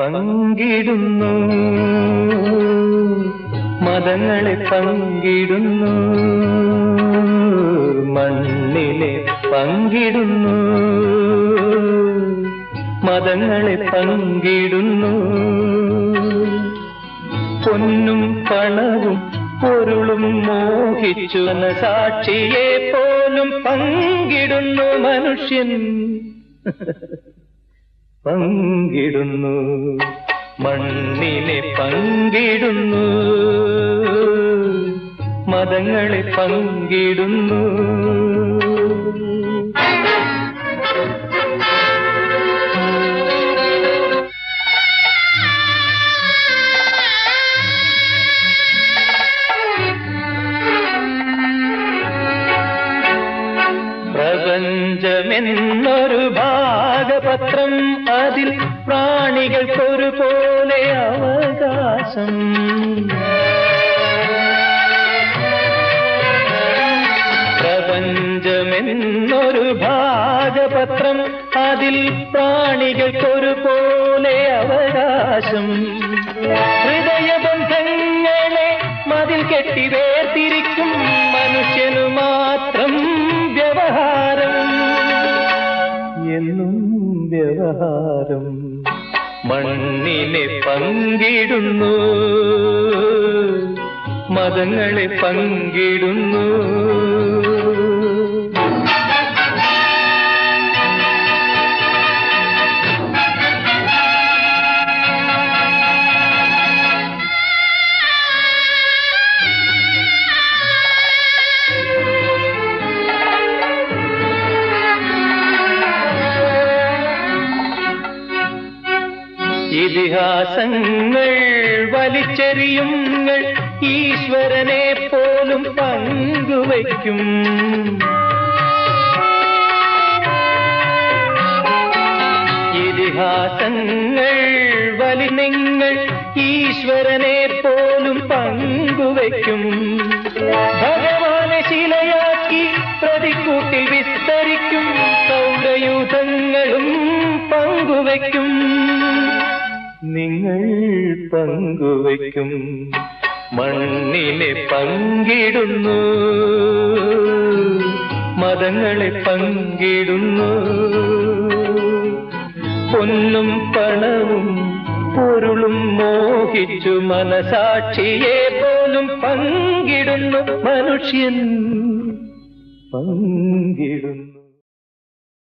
പങ്കിടുന്നു മതങ്ങളെ പങ്കിടുന്നു മണ്ണിനെ പങ്കിടുന്നു മതങ്ങളെ പങ്കിടുന്നു പൊന്നും പണവും പൊരുളും മോഹിച്ചു സാക്ഷിയെ പോലും പങ്കിടുന്നു മനുഷ്യൻ പങ്കിടുന്നു മണ്ണിനെ പങ്കിടുന്നു മതങ്ങളെ പങ്കിടുന്നു പ്രപഞ്ചമെന്നൊരു ഭാഗപത്രം അതിൽ പ്രാണികൾക്കൊരുപോലെ അവകാശം പ്രപഞ്ചമെന്നൊരു ഭാഗപത്രം അതിൽ പ്രാണികൾക്കൊരുപോലെ അവകാശം ഹൃദയബന്ധങ്ങളെ മതിൽ കെട്ടി വേർതിരിക്കും മനുഷ്യനു മാത്രം വ്യവഹാരം എന്നും വ്യവഹാരം മണ്ണിനെ പങ്കിടുന്നു മതങ്ങളെ പങ്കിടുന്നു ഇതിഹാസങ്ങൾ വലിച്ചെറിയുങ്ങൾ ഈശ്വരനെ പോലും പങ്കുവയ്ക്കും ഇതിഹാസങ്ങൾ വലിനിങ്ങൾ ഈശ്വരനെ പോലും പങ്കുവയ്ക്കും ഭഗവാനെ ശിലയാക്കി പ്രതിക്കൂട്ടിൽ വിസ്തരിക്കും സൗരയൂഥങ്ങളും പങ്കുവയ്ക്കും നിങ്ങൾ പങ്കുവയ്ക്കും മണ്ണിനെ പങ്കിടുന്നു മതങ്ങളെ പങ്കിടുന്നു പൊന്നും പണവും പൊരുളും മോഹിച്ചു മനസാക്ഷിയെ പോലും പങ്കിടുന്നു മനുഷ്യൻ പങ്കിടുന്നു